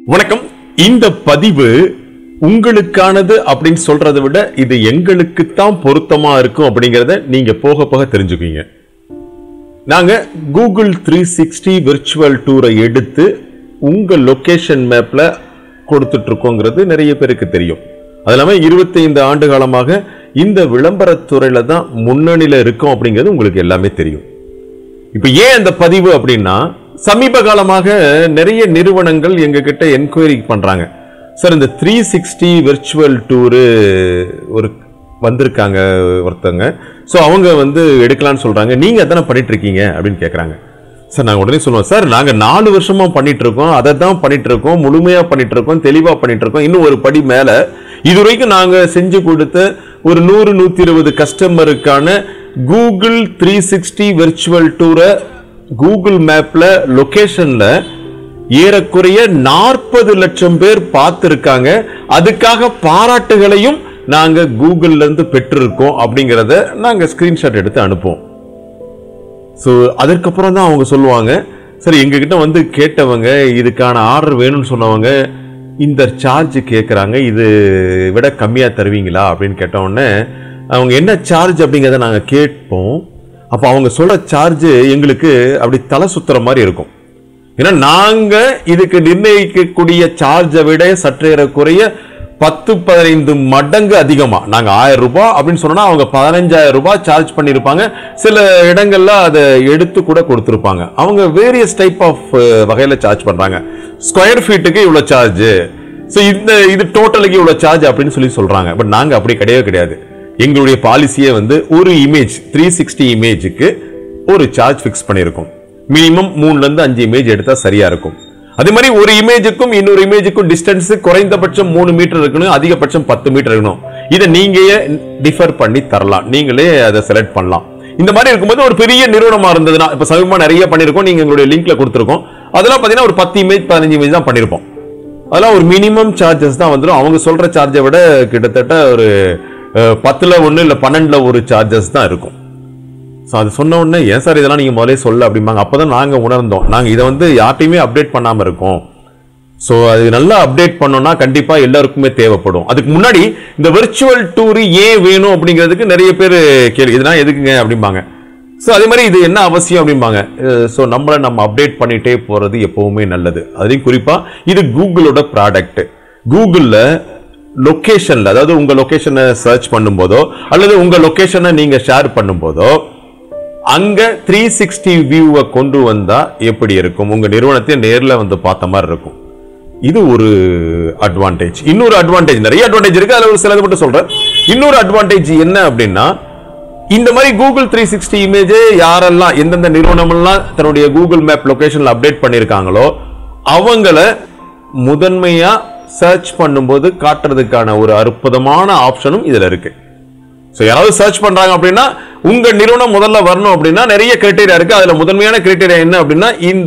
வணக்கம் இந்த பதிவு உங்களுக்கானது அப்படின்னு சொல்றதை விட இது எங்களுக்கு தான் பொருத்தமா இருக்கும் அப்படிங்கறத நீங்க போக போக தெரிஞ்சுக்குவீங்க நாங்க கூகுள் த்ரீ சிக்ஸ்டி விர்ச்சுவல் டூரை எடுத்து உங்க லொகேஷன் மேப்ல கொடுத்துட்டு இருக்கோங்கிறது நிறைய பேருக்கு தெரியும் அது இல்லாம 25 ஆண்டு காலமாக இந்த விளம்பரத்துறையில தான் முன்னணியில இருக்கோம் அப்படிங்கிறது உங்களுக்கு எல்லாமே தெரியும் இப்ப ஏன் அந்த பதிவு அப்படின்னா சமீப காலமாக நிறைய நிறுவனங்கள் எங்க கிட்ட என்கொயரி பண்றாங்க சார் இந்த த்ரீ சிக்ஸ்டி விர்ச்சுவல் டூரு ஒரு வந்திருக்காங்க ஒருத்தங்க ஸோ அவங்க வந்து எடுக்கலாம்னு சொல்றாங்க நீங்க அதானே பண்ணிட்டு இருக்கீங்க அப்படின்னு கேட்குறாங்க சார் நாங்கள் உடனே சொல்லுவோம் சார் நாங்கள் நாலு வருஷமா பண்ணிட்டு இருக்கோம் அதை தான் பண்ணிட்டு இருக்கோம் முழுமையா பண்ணிட்டு இருக்கோம் தெளிவா பண்ணிட்டு இருக்கோம் இன்னும் ஒரு படி மேல இதுவரைக்கும் நாங்க செஞ்சு கொடுத்த ஒரு நூறு நூத்தி இருபது கஸ்டமருக்கான கூகுள் த்ரீ சிக்ஸ்டி விர்ச்சுவல் டூரை கூகுள் மேப்ல லொகேஷன்ல ஏறக்குறைய நாற்பது லட்சம் பேர் பார்த்திருக்காங்க அதுக்காக பாராட்டுகளையும் நாங்க கூகுள்ல இருந்து பெற்றிருக்கோம் அப்படிங்கறத நாங்க ஸ்கிரீன்ஷாட் எடுத்து அனுப்புவோம் ஸோ அதற்கப்புறம் தான் அவங்க சொல்லுவாங்க சரி எங்ககிட்ட வந்து கேட்டவங்க இதுக்கான ஆர்டர் வேணும்னு சொன்னவங்க இந்த சார்ஜ் கேட்குறாங்க இது விட கம்மியாக தருவீங்களா அப்படின்னு கேட்ட உடனே அவங்க என்ன சார்ஜ் அப்படிங்கிறத நாங்கள் கேட்போம் அப்போ அவங்க சொல்ற சார்ஜ் எங்களுக்கு அப்படி தலை சுத்துற மாதிரி இருக்கும் ஏன்னா நாங்க இதுக்கு நிர்ணயிக்கக்கூடிய சார்ஜை விட சற்றேறக்குறைய பத்து பதினைந்து மடங்கு அதிகமா நாங்க ஆயிரம் ரூபாய் அப்படின்னு சொன்னா அவங்க பதினஞ்சாயிரம் ரூபாய் சார்ஜ் பண்ணியிருப்பாங்க சில இடங்கள்ல அதை எடுத்து கூட கொடுத்துருப்பாங்க அவங்க வேரியஸ் டைப் ஆஃப் வகையில சார்ஜ் பண்றாங்க ஸ்கொயர் ஃபீட்டுக்கு இவ்வளவு சார்ஜ் ஸோ இந்த இது டோட்டலுக்கு இவ்வளவு சார்ஜ் அப்படின்னு சொல்லி சொல்றாங்க பட் நாங்க அப்படி கிடையவே கிடையாது எங்களுடைய பாலிசியே வந்து ஒரு இமேஜ் த்ரீ சிக்ஸ்டி இமேஜுக்கு ஒரு சார்ஜ் ஃபிக்ஸ் பண்ணியிருக்கோம் மினிமம் மூணுல இருந்து அஞ்சு இமேஜ் எடுத்தா சரியா இருக்கும் அதே மாதிரி ஒரு இமேஜுக்கும் இன்னொரு இமேஜுக்கும் டிஸ்டன்ஸ் குறைந்தபட்சம் மூணு மீட்டர் இருக்கணும் அதிகபட்சம் பத்து மீட்டர் இருக்கணும் இதை நீங்களே டிஃபர் பண்ணி தரலாம் நீங்களே அதை செலக்ட் பண்ணலாம் இந்த மாதிரி இருக்கும்போது ஒரு பெரிய நிறுவனமா இருந்ததுன்னா இப்ப சமீபமா நிறைய பண்ணிருக்கோம் நீங்க எங்களுடைய லிங்க்ல கொடுத்துருக்கோம் அதெல்லாம் பாத்தீங்கன்னா ஒரு பத்து இமேஜ் பதினஞ்சு இமேஜ் தான் பண்ணிருப்போம் அதெல்லாம் ஒரு மினிமம் சார்ஜஸ் தான் வந்துடும் அவங்க சொல்ற சார்ஜை விட கிட்டத்தட்ட ஒரு அஹ், பத்துல ஒன்று இல்லை பன்னெண்டுல ஒரு சார்ஜஸ் தான் இருக்கும் ஸோ அது சொன்ன உடனே ஏன் சார் இதெல்லாம் நீங்கள் முதலே சொல்ல அப்படிம்பாங்க அப்போ தான் நாங்கள் உணர்ந்தோம் நாங்கள் இதை வந்து யார்ட்டையுமே அப்டேட் பண்ணாமல் இருக்கோம் ஸோ அது நல்லா அப்டேட் பண்ணோம்னா கண்டிப்பாக எல்லாருக்குமே தேவைப்படும் அதுக்கு முன்னாடி இந்த விர்ச்சுவல் டூர் ஏன் வேணும் அப்படிங்கிறதுக்கு நிறைய பேர் கேள்வி இதெல்லாம் எதுக்குங்க அப்படிம்பாங்க ஸோ அதே மாதிரி இது என்ன அவசியம் அப்படிம்பாங்க ஸோ நம்மளை நம்ம அப்டேட் பண்ணிட்டே போகிறது எப்பவுமே நல்லது அதுலேயும் குறிப்பாக இது கூகுளோட ப்ராடக்ட் கூகுளில் லொக்கேஷனில் அதாவது உங்கள் லொக்கேஷனை சர்ச் பண்ணும்போதோ அல்லது உங்கள் லொக்கேஷனை நீங்கள் ஷேர் பண்ணும்போதோ அங்க த்ரீ சிக்ஸ்டி வியூவை கொண்டு வந்தா எப்படி இருக்கும் உங்க நிறுவனத்தை நேர்ல வந்து பார்த்த மாதிரி இருக்கும் இது ஒரு அட்வான்டேஜ் இன்னொரு அட்வான்டேஜ் நிறைய அட்வான்டேஜ் இருக்கு அதுல ஒரு சிலது மட்டும் சொல்றேன் இன்னொரு அட்வான்டேஜ் என்ன அப்படின்னா இந்த மாதிரி கூகுள் த்ரீ சிக்ஸ்டி இமேஜ் யாரெல்லாம் எந்தெந்த நிறுவனமெல்லாம் தன்னுடைய கூகுள் மேப் லொகேஷன்ல அப்டேட் பண்ணியிருக்காங்களோ அவங்கள முதன்மையா சர்ச் பண்ணும்போது காட்டுறதுக்கான ஒரு அற்புதமான ஆப்ஷனும் இதுல இருக்கு ஸோ யாராவது சர்ச் பண்றாங்க அப்படின்னா உங்க நிறுவனம் முதல்ல வரணும் அப்படின்னா நிறைய கிரைட்டீரியா இருக்கு அதுல முதன்மையான கிரைட்டீரியா என்ன அப்படின்னா இந்த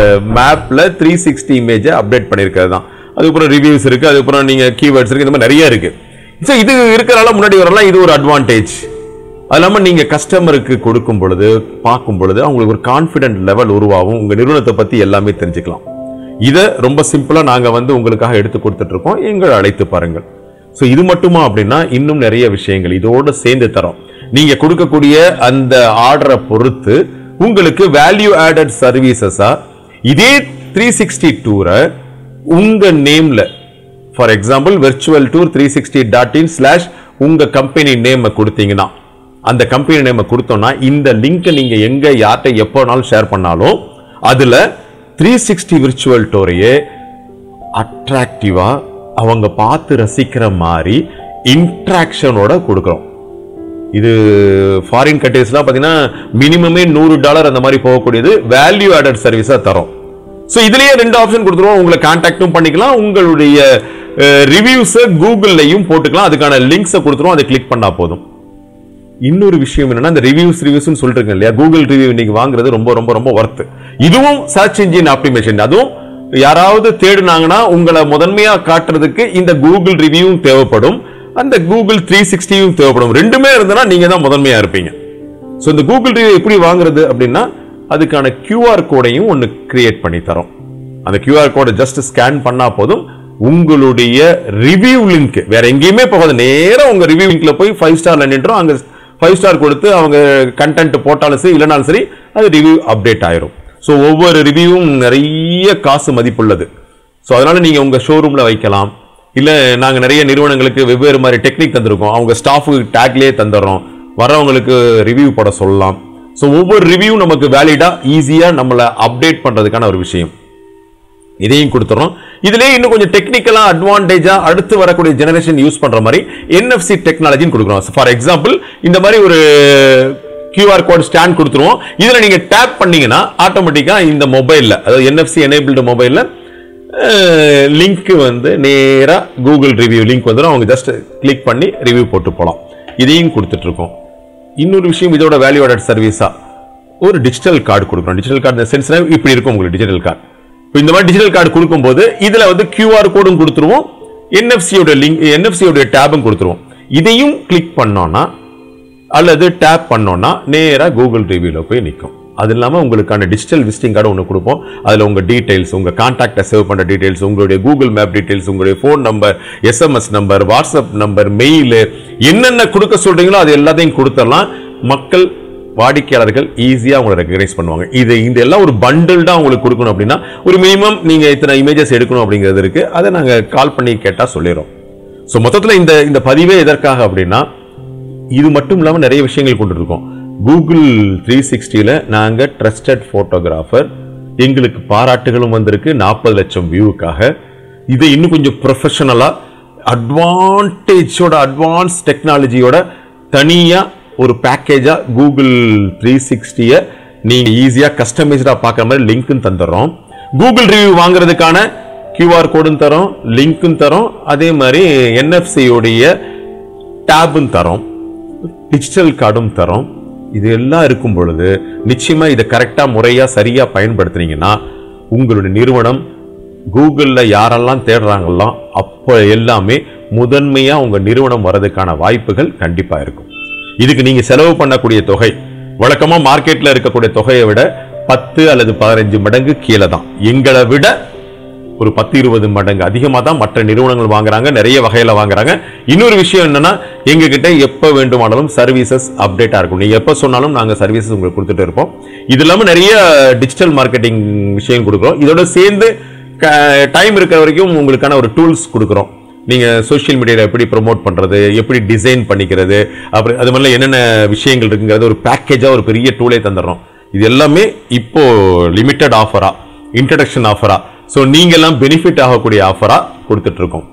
மேப்ல த்ரீ சிக்ஸ்டி இமேஜை அப்டேட் பண்ணியிருக்கிறது தான் அதுக்கப்புறம் ரிவ்யூஸ் இருக்கு அதுக்கப்புறம் நீங்க கீவேர்ட்ஸ் இருக்கு இந்த மாதிரி நிறைய இருக்கு ஸோ இது இருக்கிறனால முன்னாடி வரலாம் இது ஒரு அட்வான்டேஜ் அது இல்லாமல் நீங்கள் கஸ்டமருக்கு கொடுக்கும் பொழுது பார்க்கும் பொழுது அவங்களுக்கு ஒரு கான்ஃபிடென்ட் லெவல் உருவாகும் உங்கள் நிறுவனத்தை பற்றி எல்லாமே தெரிஞ்சுக்கலாம் இதை ரொம்ப சிம்பிளாக நாங்கள் வந்து உங்களுக்காக எடுத்து கொடுத்துட்டு இருக்கோம் எங்களை அழைத்து பாருங்கள் ஸோ இது மட்டுமா அப்படின்னா இன்னும் நிறைய விஷயங்கள் இதோடு சேர்ந்து தரோம் நீங்கள் கொடுக்கக்கூடிய அந்த ஆர்டரை பொறுத்து உங்களுக்கு வேல்யூ ஆடட் சர்வீசஸா இதே த்ரீ சிக்ஸ்டி டூரை உங்கள் நேமில் for example virtual tour three sixty dot in slash உங்கள் கம்பெனி நேமை கொடுத்தீங்கன்னா அந்த கம்பெனி நேமை கொடுத்தோம்னா இந்த லிங்கை நீங்கள் எங்கே யார்கிட்ட எப்போனாலும் ஷேர் பண்ணாலும் அதில் த்ரீ சிக்ஸ்டி விர்ச்சுவல் டோரையே அட்ராக்டிவா அவங்க பார்த்து ரசிக்கிற மாதிரி இன்ட்ராக்ஷனோட கொடுக்குறோம் இது ஃபாரின் கண்ட்ரீஸ்லாம் பார்த்தீங்கன்னா மினிமமே நூறு டாலர் அந்த மாதிரி போகக்கூடியது வேல்யூ ஆடட் சர்வீஸாக தரோம் ஸோ இதுலயே ரெண்டு ஆப்ஷன் கொடுத்துருவோம் உங்களை கான்டாக்டும் பண்ணிக்கலாம் உங்களுடைய ரிவ்யூஸை கூகுள்லையும் போட்டுக்கலாம் அதுக்கான லிங்க்ஸை கொடுத்துருவோம் அதை கிளிக் பண்ணா போதும் இன்னொரு விஷயம் என்னன்னா இந்த ரிவ்யூஸ் ரிவ்யூஸ்னு சொல்றீங்க இல்லையா கூகுள் ரிவ்யூ இன்னைக்கு வாங்குறது ரொம்ப ரொம்ப ரொம்ப ஒர்த் இதுவும் சர்ச் இன்ஜின் ஆப்டிமேஷன் அதுவும் யாராவது தேடுனாங்கன்னா உங்களை முதன்மையா காட்டுறதுக்கு இந்த கூகுள் ரிவ்யூவும் தேவைப்படும் அந்த கூகுள் த்ரீ சிக்ஸ்டியும் தேவைப்படும் ரெண்டுமே இருந்தனா நீங்க தான் முதன்மையா இருப்பீங்க ஸோ இந்த கூகுள் ரிவ்யூ எப்படி வாங்குறது அப்படின்னா அதுக்கான கியூஆர் கோடையும் ஒன்று கிரியேட் பண்ணி தரோம் அந்த கியூஆர் கோடை ஜஸ்ட் ஸ்கேன் பண்ணா போதும் உங்களுடைய ரிவ்யூ லிங்க் வேற எங்கேயுமே போகாது நேரா உங்க ரிவ்யூ லிங்க்ல போய் ஃபைவ் ஸ்டார்ல நின்றோம் அங்க ஃபைவ் ஸ்டார் கொடுத்து அவங்க கண்டென்ட் போட்டாலும் சரி இல்லைனாலும் சரி அது ரிவ்யூ அப்டேட் ஆயிரும் ஸோ ஒவ்வொரு ரிவ்யூவும் நிறைய காசு மதிப்புள்ளது ஸோ அதனால நீங்க உங்க ஷோரூம்ல வைக்கலாம் இல்ல நாங்க நிறைய நிறுவனங்களுக்கு வெவ்வேறு மாதிரி டெக்னிக் தந்திருக்கோம் அவங்க ஸ்டாஃபுக்கு டேக்லயே தந்துடுறோம் வரவங்களுக்கு ரிவ்யூ போட சொல்லலாம் ஸோ ஒவ்வொரு ரிவ்யூ நமக்கு வேலிடா ஈஸியா நம்மளை அப்டேட் பண்றதுக்கான ஒரு விஷயம் இதையும் கொடுத்துறோம் இதுலயே இன்னும் கொஞ்சம் டெக்னிக்கலா அட்வான்டேஜா அடுத்து வரக்கூடிய ஜெனரேஷன் யூஸ் பண்ற மாதிரி என்எஃப்சி டெக்னாலஜின்னு கொடுக்குறோம் ஃபார் எக்ஸாம்பிள் இந்த மாதிரி ஒரு கியூஆர் கோட் ஸ்டாண்ட் கொடுத்துருவோம் இதுல நீங்க டேப் பண்ணீங்கன்னா ஆட்டோமேட்டிக்கா இந்த மொபைல்ல அதாவது என்எஃப்சி எனேபிள்டு மொபைல்ல லிங்க் வந்து நேரா கூகுள் ரிவ்யூ லிங்க் வந்துடும் அவங்க ஜஸ்ட் கிளிக் பண்ணி ரிவ்யூ போட்டு போகலாம் இதையும் கொடுத்துட்டு இருக்கோம் இன்னொரு விஷயம் இதோட வேல்யூ ஆடட் சர்வீஸா ஒரு டிஜிட்டல் கார்டு கொடுக்குறோம் டிஜிட்டல் கார்டு சென்ஸ்னா இப்படி இருக்கும் உங்களுக்கு டிஜிட்டல் கார்டு இப்போ இந்த மாதிரி டிஜிட்டல் கார்டு கொடுக்கும்போது இதுல வந்து QR கோடும் கொடுத்துருவோம் என்எஃப்சியோட லிங்க் என்எஃப்சியோட டேபும் கொடுத்துருவோம் இதையும் கிளிக் பண்ணோம்னா அல்லது டேப் பண்ணோம்னா நேரா கூகுள் ரிவ்யூல போய் நிற்கும் அது இல்லாம உங்களுக்கான டிஜிட்டல் விசிட்டிங் கார்டு ஒன்று கொடுப்போம் அதுல உங்க டீடைல்ஸ் உங்க கான்டாக்டை சேவ் பண்ற டீடைல்ஸ் உங்களுடைய கூகுள் மேப் டீடைல்ஸ் உங்களுடைய phone number SMS number WhatsApp number mail என்னென்ன கொடுக்க சொல்றீங்களோ அது எல்லாத்தையும் கொடுத்துடலாம் மக்கள் வாடிக்கையாளர்கள் ஈஸியா உங்களை ரெகனைஸ் பண்ணுவாங்க இது இந்த எல்லாம் ஒரு பண்டில்டா உங்களுக்கு கொடுக்கணும் அப்படின்னா ஒரு மினிமம் நீங்க இத்தனை இமேஜஸ் எடுக்கணும் அப்படிங்கிறது இருக்கு அதை நாங்க கால் பண்ணி கேட்டா சொல்லிடுறோம் ஸோ மொத்தத்துல இந்த இந்த பதிவே எதற்காக அப்படின்னா இது மட்டும் இல்லாம நிறைய விஷயங்கள் கொண்டு இருக்கோம் கூகுள் த்ரீ சிக்ஸ்டியில் நாங்க ட்ரஸ்டட் போட்டோகிராஃபர் எங்களுக்கு பாராட்டுகளும் வந்திருக்கு நாற்பது லட்சம் வியூவுக்காக இதை இன்னும் கொஞ்சம் ப்ரொஃபஷனலா அட்வான்டேஜோட அட்வான்ஸ் டெக்னாலஜியோட தனியா ஒரு பேக்கேஜா கூகுள் த்ரீ சிக்ஸ்டியை நீங்க ஈஸியா கஸ்டமைஸ்டா பார்க்குற மாதிரி லிங்க்கும் தந்துடுறோம் கூகுள் ரிவ்யூ வாங்குறதுக்கான கியூஆர் கோடும் தரோம் லிங்க்கும் தரோம் அதே மாதிரி NFC உடைய டேபும் தரோம் டிஜிட்டல் கார்டும் தரோம் இது எல்லாம் இருக்கும் பொழுது நிச்சயமா இதை கரெக்டா முறையா சரியா பயன்படுத்துனீங்கன்னா உங்களுடைய நிறுவனம் கூகுள்ல யாரெல்லாம் தேடுறாங்களோ அப்போ எல்லாமே முதன்மையா உங்க நிறுவனம் வர்றதுக்கான வாய்ப்புகள் கண்டிப்பா இருக்கும் இதுக்கு நீங்க செலவு பண்ணக்கூடிய தொகை வழக்கமா மார்க்கெட்ல இருக்கக்கூடிய தொகையை விட பத்து அல்லது பதினஞ்சு மடங்கு கீழே தான் எங்களை விட ஒரு பத்து இருபது மடங்கு அதிகமா தான் மற்ற நிறுவனங்கள் வாங்குறாங்க நிறைய வகையில வாங்குறாங்க இன்னொரு விஷயம் என்னன்னா எங்க கிட்ட எப்ப வேண்டுமானாலும் சர்வீசஸ் அப்டேட்டா இருக்கும் நீங்க எப்ப சொன்னாலும் நாங்க சர்வீசஸ் உங்களுக்கு கொடுத்துட்டு இருப்போம் இது இல்லாம நிறைய டிஜிட்டல் மார்க்கெட்டிங் விஷயம் கொடுக்குறோம் இதோட சேர்ந்து டைம் இருக்கிற வரைக்கும் உங்களுக்கான ஒரு டூல்ஸ் கொடுக்குறோம் நீங்க சோஷியல் மீடியால எப்படி ப்ரோமோட் பண்றது எப்படி டிசைன் பண்ணிக்கிறது அப்புறம் அது மாதிரிலாம் என்னென்ன விஷயங்கள் இருக்குங்கிறது ஒரு பேக்கேஜா ஒரு பெரிய டூலே தந்துடுறோம் இது எல்லாமே இப்போ லிமிட்டட் ஆஃபரா இன்ட்ரடக்ஷன் ஆஃபரா ஸோ நீங்க எல்லாம் பெனிஃபிட் ஆகக்கூடிய ஆஃபரா கொடுத்துட்டு இருக்கோம்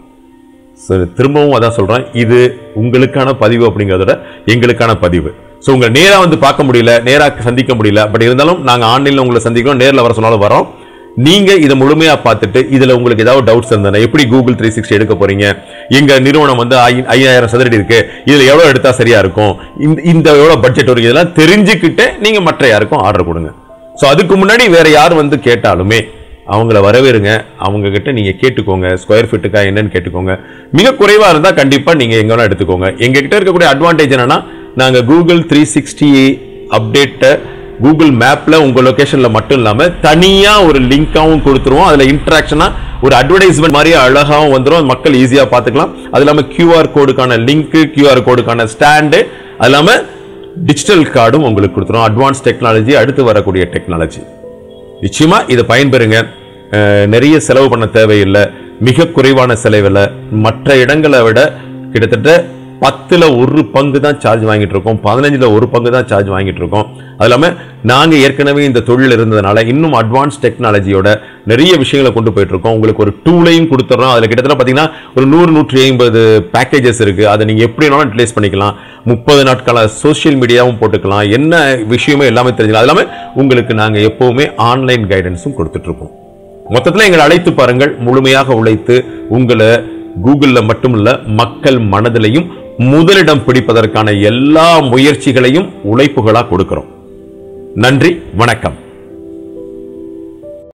சரி திரும்பவும் அதான் சொல்றேன் இது உங்களுக்கான பதிவு அப்படிங்கிறத விட எங்களுக்கான பதிவு ஸோ உங்களை நேரா வந்து பார்க்க முடியல நேரா சந்திக்க முடியல பட் இருந்தாலும் நாங்க ஆன்லைன்ல உங்களை சந்திக்கிறோம் நேர்ல வர சொன்னாலும் வரோம் நீங்க இதை முழுமையா பார்த்துட்டு இதுல உங்களுக்கு ஏதாவது டவுட்ஸ் இருந்ததுன்னா எப்படி கூகுள் த்ரீ சிக்ஸ்டி எடுக்க போறீங்க எங்க நிறுவனம் வந்து ஐ- ஐயாயிரம் சதுரடி இருக்கு இதுல எவ்வளவு எடுத்தா சரியா இருக்கும் இந்த இந்த எவ்வளவு பட்ஜெட் வரும் இதெல்லாம் தெரிஞ்சுக்கிட்டு நீங்க மற்ற யாருக்கும் ஆர்டர் கொடுங்க ஸோ அதுக்கு முன்னாடி வேற யார் வந்து கேட்டாலுமே அவங்கள வரவேறுங்க அவங்க கிட்ட நீங்க கேட்டுக்கோங்க ஸ்கொயர் ஃபீட்டுக்கா என்னன்னு கேட்டுக்கோங்க மிக குறைவா இருந்தா கண்டிப்பா நீங்க எங்க வேணா எடுத்துக்கோங்க எங்க கிட்ட இருக்கக்கூடிய அட்வான்டேஜ் என்னன்னா நாங்க கூகுள் த்ரீ சிக்ஸ்டி அப்டேட்டை கூகுள் மேப்ல உங்க லொகேஷன்ல மட்டும் இல்லாம தனியா ஒரு லிங்காவும் கொடுத்துருவோம் அதுல இன்டராக்ஷனா ஒரு அட்வர்டைஸ்மெண்ட் மாதிரி அழகாவும் வந்துரும் மக்கள் ஈஸியா பாத்துக்கலாம் அது இல்லாம கியூஆர் கோடுக்கான லிங்க் கியூஆர் கோடுக்கான ஸ்டாண்டு அது இல்லாம டிஜிட்டல் கார்டும் உங்களுக்கு கொடுத்துரும் அட்வான்ஸ் டெக்னாலஜி அடுத்து வரக்கூடிய டெக்னாலஜி நிச்சயமா இதை பயன்பெறுங்க அஹ், நிறைய செலவு பண்ண தேவையில்லை மிக குறைவான செலவில் மற்ற இடங்களை விட கிட்டத்தட்ட பத்துல ஒரு பங்கு தான் சார்ஜ் வாங்கிட்டு இருக்கோம் பதினஞ்சுல ஒரு பங்கு தான் சார்ஜ் வாங்கிட்டு இருக்கோம் அது இல்லாம நாங்க ஏற்கனவே இந்த தொழில் இருந்ததுனால இன்னும் அட்வான்ஸ் டெக்னாலஜியோட நிறைய விஷயங்களை கொண்டு போயிட்டு இருக்கோம் உங்களுக்கு ஒரு டூலையும் கொடுத்துறோம் அதுல கிட்டத்தட்ட பாத்தீங்கன்னா ஒரு நூறு நூற்றி ஐம்பது பேக்கேஜஸ் இருக்கு அதை நீங்க எப்படி வேணாலும் யூட்டிலைஸ் பண்ணிக்கலாம் முப்பது நாட்கள சோஷியல் மீடியாவும் போட்டுக்கலாம் என்ன விஷயமே எல்லாமே தெரிஞ்சுக்கலாம் அது இல்லாம உங்களுக்கு நாங்க எப்பவுமே ஆன்லைன் கைடன்ஸும் கொடுத்துட்டு இருக்கோம் மொத்தத்துல எங்களை அழைத்து பாருங்கள் முழுமையாக உழைத்து உங்களை கூகுள்ல மட்டுமல்ல மக்கள் மனதிலையும் முதலிடம் பிடிப்பதற்கான எல்லா முயற்சிகளையும் உழைப்புகளா கொடுக்கிறோம் நன்றி வணக்கம்